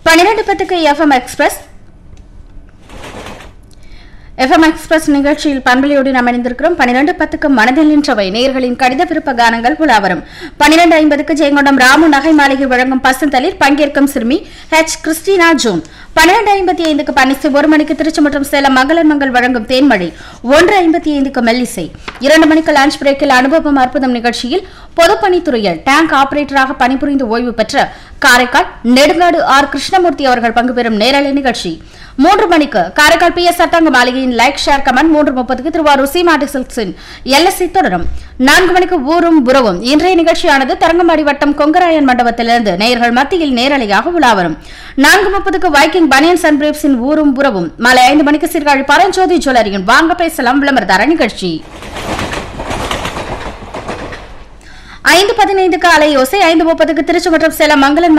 பன்னிரண்டு பத்துக்கு FM express FM express நிகழ்ச்சியில் பண்பலையோடு நாம் இணைந்திருக்கிறோம் பன்னிரண்டு பத்துக்கு மனதில் நின்றவை நேயர்களின் கடித விருப்ப கானங்கள் உலாவரும் பன்னிரண்டு ஐம்பதுக்கு ஜெயங்கொண்டம் ராமு நகை மாளிகை வழங்கும் பசுந்தலில் பங்கேற்கும் சிறுமி ஹெச் கிறிஸ்டினா ஜூன் பன்னிரண்டு ஐம்பத்தி ஐந்துக்கு பன்னிசு ஒரு மணிக்கு திருச்சி மற்றும் சேலம் மங்களன் மங்கள் வழங்கும் தேன்மழை ஒன்று ஐம்பத்தி ஐந்துக்கு மெல்லிசை இரண்டு மணிக்கு லஞ்ச் பிரேக்கில் அனுபவம் அற்புதம் நிகழ்ச்சியில் பொதுப்பணித்துறையில் டேங்க் ஆபரேட்டராக பணிபுரிந்து ஓய்வு பெற்ற காரைக்கால் நெடுங்காடு ஆர் கிருஷ்ணமூர்த்தி அவர்கள் பங்கு பெறும் நேரலை நிகழ்ச்சி மூன்று மணிக்கு காரைக்கால் பி எஸ் சட்டாங்க மாளிகையின் லைக் ஷேர் கமெண்ட் மூன்று முப்பதுக்கு திருவாரூர் சீமாட்டி சில்க்ஸின் எல்எஸ்சி தொடரும் நான்கு மணிக்கு ஊரும் புறவும் இன்றைய நிகழ்ச்சியானது தரங்கம்பாடி வட்டம் கொங்கராயன் மண்டபத்திலிருந்து நேயர்கள் மத்தியில் நேரலையாக உலாவரும் நான்கு முப்பதுக்கு வைக்கிங் பனியன் சன் பிரேப்ஸின் ஊரும் புறவும் மாலை ஐந்து மணிக்கு சீர்காழி பரஞ்சோதி ஜுவல்லரியின் வாங்க பேசலாம் விளம்பரதார நிகழ்ச்சி ஐந்து பதினைந்துக்கு அலை யோசை ஐந்து முப்பதுக்கு திருச்சி மற்றும் சேலம் மங்களன்